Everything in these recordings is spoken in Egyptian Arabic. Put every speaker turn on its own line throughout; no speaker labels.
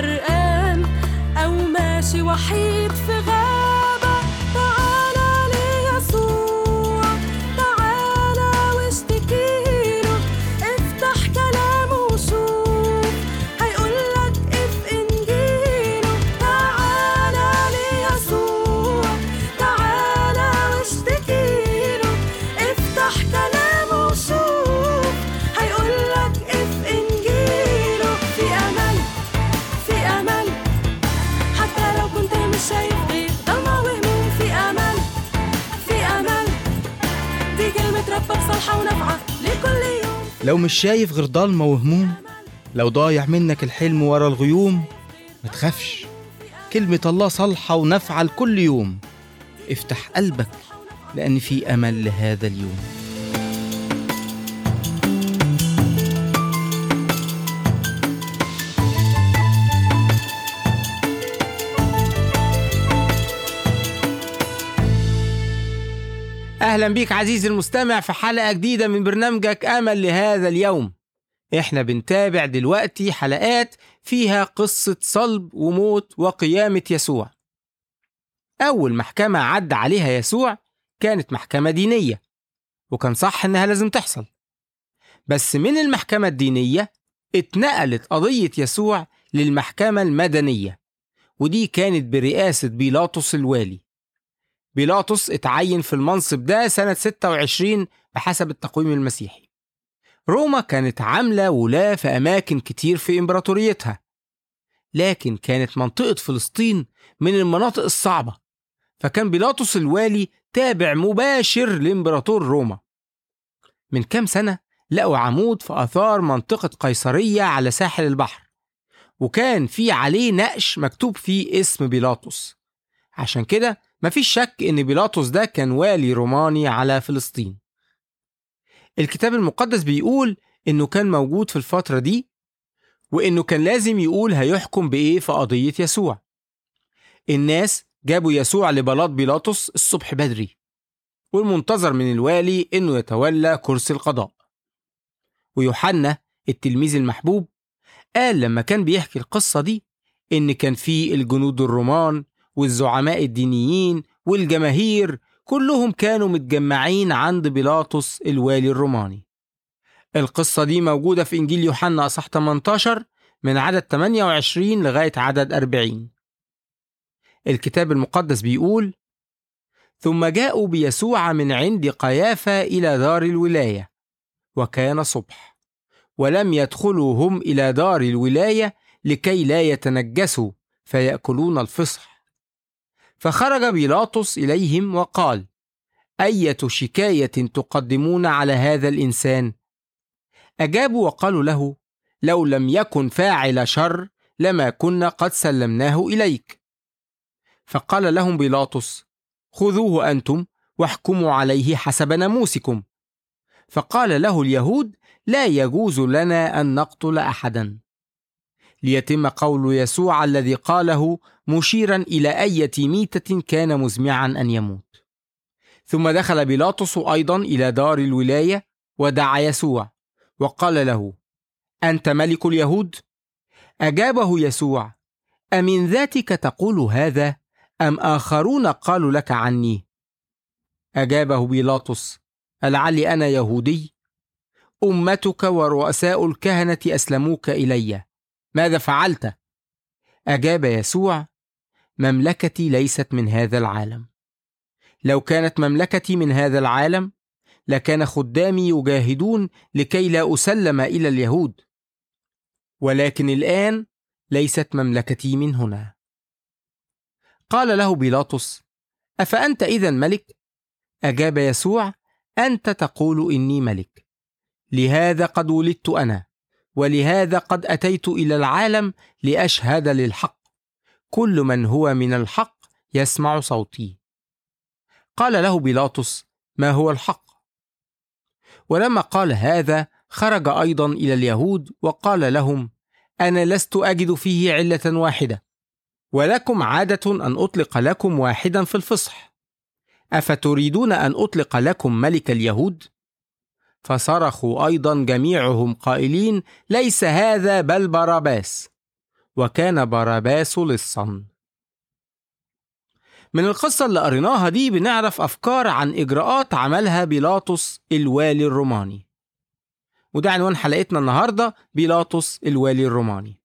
غرقان أو ماشي وحيد في غابة تعالى ليسوع تعالى واشتكيله افتح كلامه وشوف هيقولك اف انجيله تعالى ليسوع تعالى واشتكيله افتح كلامه وشوف هيقولك اف انجيله في امل في امل حتى لو كنت مش شايف غير ضلمة وهموم في امل في امل دي كلمة ربك صالحة ونافعة لكل يوم
لو مش شايف غير ضلمة وهموم لو ضايع منك الحلم ورا الغيوم ما تخافش كلمة الله صالحة ونافعة لكل يوم افتح قلبك لأن في أمل لهذا اليوم أهلا بيك عزيزي المستمع في حلقة جديدة من برنامجك أمل لهذا اليوم إحنا بنتابع دلوقتي حلقات فيها قصة صلب وموت وقيامة يسوع أول محكمة عدى عليها يسوع كانت محكمة دينية وكان صح إنها لازم تحصل بس من المحكمة الدينية اتنقلت قضية يسوع للمحكمة المدنية ودي كانت برئاسة بيلاطس الوالي بيلاطس اتعين في المنصب ده سنة 26 بحسب التقويم المسيحي روما كانت عاملة ولاة في أماكن كتير في إمبراطوريتها لكن كانت منطقة فلسطين من المناطق الصعبة فكان بيلاطس الوالي تابع مباشر لإمبراطور روما من كام سنة لقوا عمود في آثار منطقة قيصرية على ساحل البحر وكان في عليه نقش مكتوب فيه اسم بيلاطس عشان كده مفيش شك إن بيلاطس ده كان والي روماني على فلسطين الكتاب المقدس بيقول إنه كان موجود في الفترة دي وإنه كان لازم يقول هيحكم بإيه في قضية يسوع الناس جابوا يسوع لبلاط بيلاطس الصبح بدري والمنتظر من الوالي إنه يتولى كرسي القضاء ويوحنا التلميذ المحبوب قال لما كان بيحكي القصة دي إن كان في الجنود الرومان والزعماء الدينيين والجماهير كلهم كانوا متجمعين عند بيلاطس الوالي الروماني القصة دي موجودة في إنجيل يوحنا أصح 18 من عدد 28 لغاية عدد 40 الكتاب المقدس بيقول ثم جاءوا بيسوع من عند قيافة إلى دار الولاية وكان صبح ولم يدخلوا هم إلى دار الولاية لكي لا يتنجسوا فيأكلون الفصح فخرج بيلاطس إليهم وقال أية شكاية تقدمون على هذا الإنسان؟ أجابوا وقالوا له لو لم يكن فاعل شر لما كنا قد سلمناه إليك فقال لهم بيلاطس خذوه أنتم واحكموا عليه حسب ناموسكم فقال له اليهود لا يجوز لنا أن نقتل أحدا ليتم قول يسوع الذي قاله مشيرا إلى أية ميتة كان مزمعا أن يموت ثم دخل بيلاطس أيضا إلى دار الولاية ودعا يسوع وقال له أنت ملك اليهود؟ أجابه يسوع أمن ذاتك تقول هذا أم آخرون قالوا لك عني؟ أجابه بيلاطس ألعلي أنا يهودي؟ أمتك ورؤساء الكهنة أسلموك إليّ ماذا فعلت اجاب يسوع مملكتي ليست من هذا العالم لو كانت مملكتي من هذا العالم لكان خدامي يجاهدون لكي لا اسلم الى اليهود ولكن الان ليست مملكتي من هنا قال له بيلاطس افانت اذا ملك اجاب يسوع انت تقول اني ملك لهذا قد ولدت انا ولهذا قد اتيت الى العالم لاشهد للحق كل من هو من الحق يسمع صوتي قال له بيلاطس ما هو الحق ولما قال هذا خرج ايضا الى اليهود وقال لهم انا لست اجد فيه عله واحده ولكم عاده ان اطلق لكم واحدا في الفصح افتريدون ان اطلق لكم ملك اليهود فصرخوا ايضا جميعهم قائلين ليس هذا بل باراباس وكان باراباس لصا من القصة اللي قريناها دي بنعرف أفكار عن إجراءات عملها بيلاطس الوالي الروماني وده عنوان حلقتنا النهاردة بيلاطس الوالي الروماني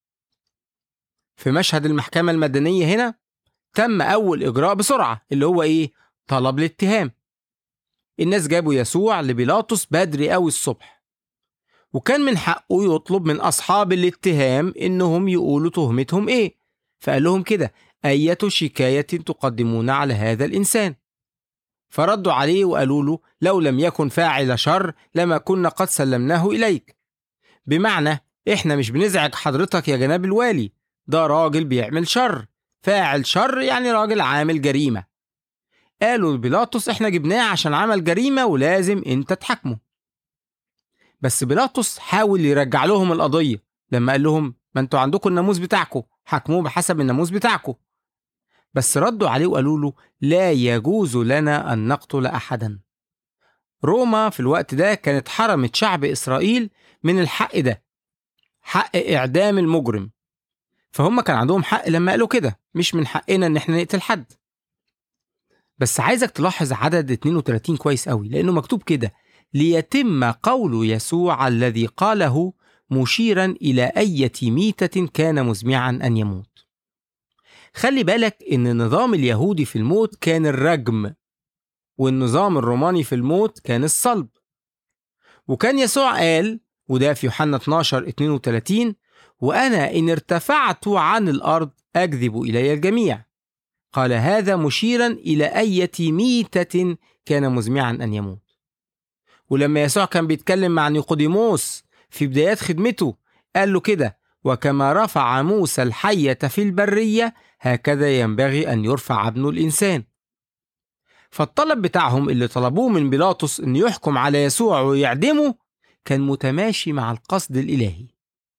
في مشهد المحكمة المدنية هنا تم أول إجراء بسرعة اللي هو إيه؟ طلب الاتهام الناس جابوا يسوع لبيلاطس بدري أوي الصبح وكان من حقه يطلب من أصحاب الاتهام إنهم يقولوا تهمتهم إيه فقال لهم كده أية شكاية تقدمون على هذا الإنسان فردوا عليه وقالوا له لو لم يكن فاعل شر لما كنا قد سلمناه إليك بمعنى إحنا مش بنزعج حضرتك يا جناب الوالي ده راجل بيعمل شر فاعل شر يعني راجل عامل جريمة قالوا لبيلاطس احنا جبناه عشان عمل جريمة ولازم انت تحاكمه بس بيلاطس حاول يرجع لهم القضية لما قال لهم ما انتوا عندكم الناموس بتاعكم حاكموه بحسب الناموس بتاعكم بس ردوا عليه وقالوا له لا يجوز لنا أن نقتل أحدا روما في الوقت ده كانت حرمت شعب إسرائيل من الحق ده حق إعدام المجرم فهم كان عندهم حق لما قالوا كده مش من حقنا ان احنا نقتل حد بس عايزك تلاحظ عدد 32 كويس قوي لانه مكتوب كده ليتم قول يسوع الذي قاله مشيرا الى اية ميتة كان مزمعا ان يموت خلي بالك ان النظام اليهودي في الموت كان الرجم والنظام الروماني في الموت كان الصلب وكان يسوع قال وده في يوحنا 12 32 وأنا إن ارتفعت عن الأرض أجذب إلي الجميع قال هذا مشيرا إلى أية ميتة كان مزمعا أن يموت ولما يسوع كان بيتكلم مع نيقوديموس في بدايات خدمته قال له كده وكما رفع موسى الحية في البرية هكذا ينبغي أن يرفع ابن الإنسان فالطلب بتاعهم اللي طلبوه من بيلاطس أن يحكم على يسوع ويعدمه كان متماشي مع القصد الإلهي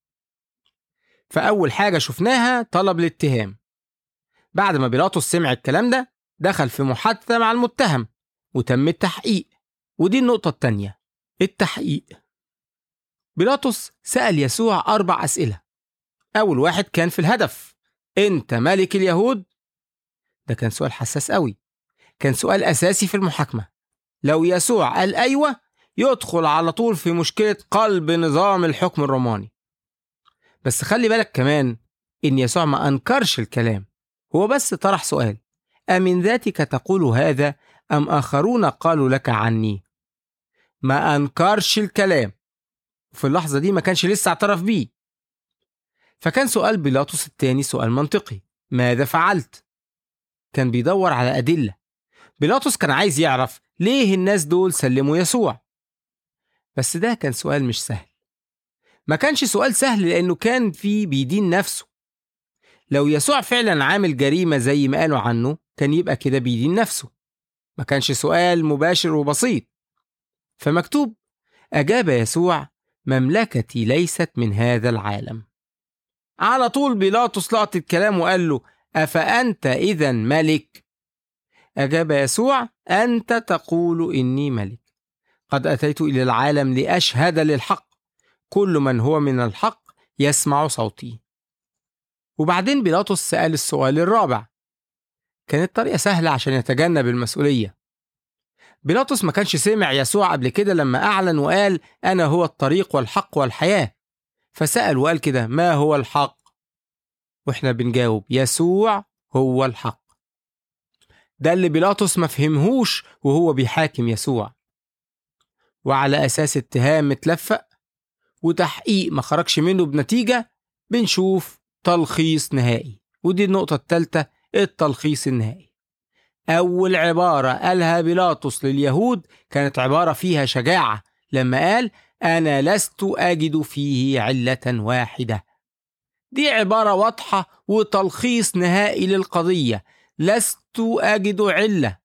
فأول حاجة شفناها طلب الاتهام بعد ما بيلاطس سمع الكلام ده دخل في محادثة مع المتهم وتم التحقيق ودي النقطة التانية التحقيق بيلاطس سأل يسوع أربع أسئلة أول واحد كان في الهدف أنت ملك اليهود؟ ده كان سؤال حساس قوي كان سؤال أساسي في المحاكمة لو يسوع قال أيوة يدخل على طول في مشكلة قلب نظام الحكم الروماني بس خلي بالك كمان إن يسوع ما أنكرش الكلام هو بس طرح سؤال أمن ذاتك تقول هذا أم آخرون قالوا لك عني ما أنكرش الكلام في اللحظة دي ما كانش لسه اعترف بيه فكان سؤال بيلاطس التاني سؤال منطقي ماذا فعلت؟ كان بيدور على أدلة بيلاطس كان عايز يعرف ليه الناس دول سلموا يسوع بس ده كان سؤال مش سهل ما كانش سؤال سهل لأنه كان فيه بيدين نفسه لو يسوع فعلا عامل جريمة زي ما قالوا عنه كان يبقى كده بيدين نفسه ما كانش سؤال مباشر وبسيط فمكتوب أجاب يسوع مملكتي ليست من هذا العالم على طول بيلاطس لقط الكلام وقال له أفأنت إذا ملك أجاب يسوع أنت تقول إني ملك قد أتيت إلى العالم لأشهد للحق كل من هو من الحق يسمع صوتي وبعدين بيلاطس سأل السؤال الرابع كانت طريقة سهلة عشان يتجنب المسؤولية بيلاطس ما كانش سمع يسوع قبل كده لما أعلن وقال أنا هو الطريق والحق والحياة فسأل وقال كده ما هو الحق وإحنا بنجاوب يسوع هو الحق ده اللي بيلاطس ما فهمهوش وهو بيحاكم يسوع وعلى أساس اتهام متلفق وتحقيق ما خرجش منه بنتيجة بنشوف تلخيص نهائي ودي النقطة الثالثة التلخيص النهائي أول عبارة قالها بيلاطس لليهود كانت عبارة فيها شجاعة لما قال أنا لست أجد فيه علة واحدة دي عبارة واضحة وتلخيص نهائي للقضية لست أجد علة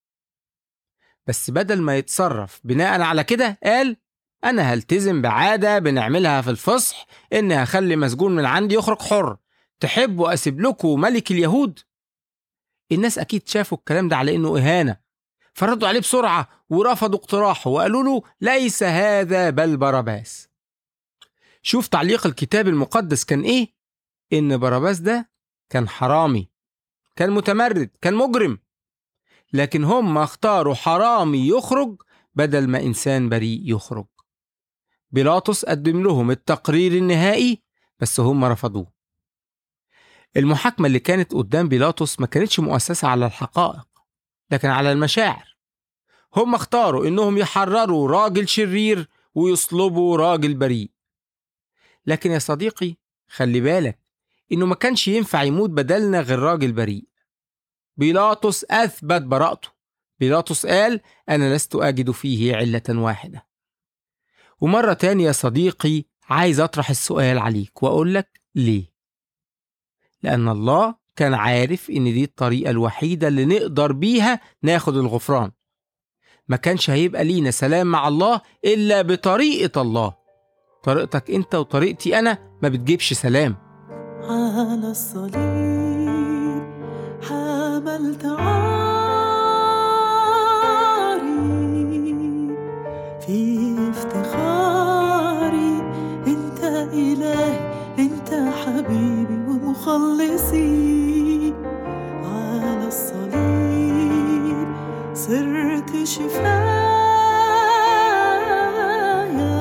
بس بدل ما يتصرف بناء على كده قال أنا هلتزم بعادة بنعملها في الفصح إن هخلي مسجون من عندي يخرج حر تحبوا أسيب لكم ملك اليهود؟ الناس أكيد شافوا الكلام ده على إنه إهانة فردوا عليه بسرعة ورفضوا اقتراحه وقالوا له ليس هذا بل باراباس شوف تعليق الكتاب المقدس كان إيه؟ إن باراباس ده كان حرامي كان متمرد كان مجرم لكن هم اختاروا حرامي يخرج بدل ما إنسان بريء يخرج بيلاطس قدم لهم التقرير النهائي بس هم رفضوه المحاكمة اللي كانت قدام بيلاطس ما كانتش مؤسسة على الحقائق لكن على المشاعر هم اختاروا إنهم يحرروا راجل شرير ويصلبوا راجل بريء لكن يا صديقي خلي بالك إنه ما كانش ينفع يموت بدلنا غير راجل بريء بيلاطس أثبت براءته بيلاطس قال أنا لست أجد فيه علة واحدة ومرة تانية يا صديقي عايز أطرح السؤال عليك وأقول لك ليه لأن الله كان عارف إن دي الطريقة الوحيدة اللي نقدر بيها ناخد الغفران ما كانش هيبقى لينا سلام مع الله إلا بطريقة الله طريقتك أنت وطريقتي أنا ما بتجيبش سلام
على الصليب حملت عاري في افتخاري انت الهي انت حبيبي ومخلصي على الصليب صرت شفايا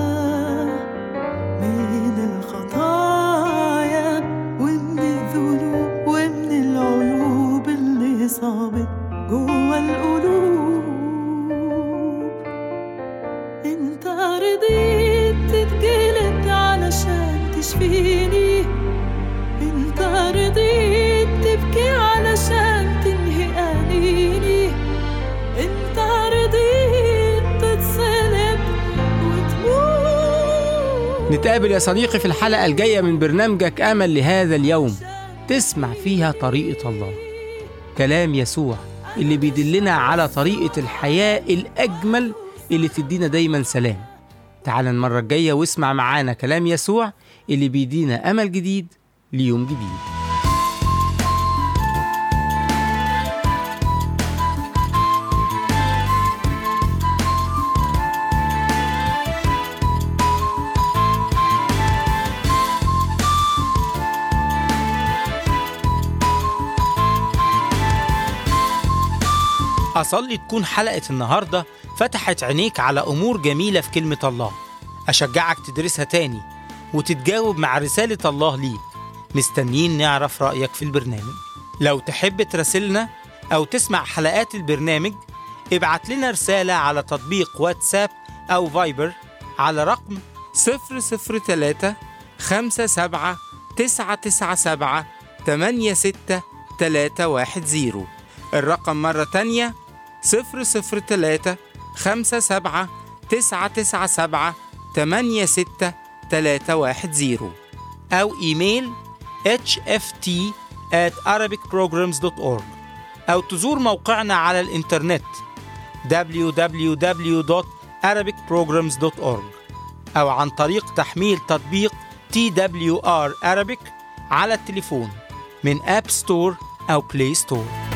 من الخطايا ومن الذنوب ومن العيوب اللي صابت جوا القلوب انت رضيت تتجلد علشان تشفيني انت رضيت تبكي علشان تنهي انيني انت رضيت تتصلب وتموت
نتقابل يا صديقي في الحلقة الجاية من برنامجك أمل لهذا اليوم تسمع فيها طريقة الله كلام يسوع اللي بيدلنا على طريقة الحياة الأجمل اللي تدينا دايما سلام تعال المرة الجاية واسمع معانا كلام يسوع اللي بيدينا أمل جديد ليوم جديد أصلي تكون حلقة النهاردة فتحت عينيك على أمور جميلة في كلمة الله أشجعك تدرسها تاني وتتجاوب مع رسالة الله ليك مستنيين نعرف رأيك في البرنامج لو تحب تراسلنا أو تسمع حلقات البرنامج ابعت لنا رسالة على تطبيق واتساب أو فايبر على رقم 003 57 997 86310 الرقم مرة تانية 003 57 997 86310 أو إيميل hft at arabicprograms.org أو تزور موقعنا على الإنترنت www.arabicprograms.org أو عن طريق تحميل تطبيق TWR Arabic على التليفون من أب ستور أو بلاي ستور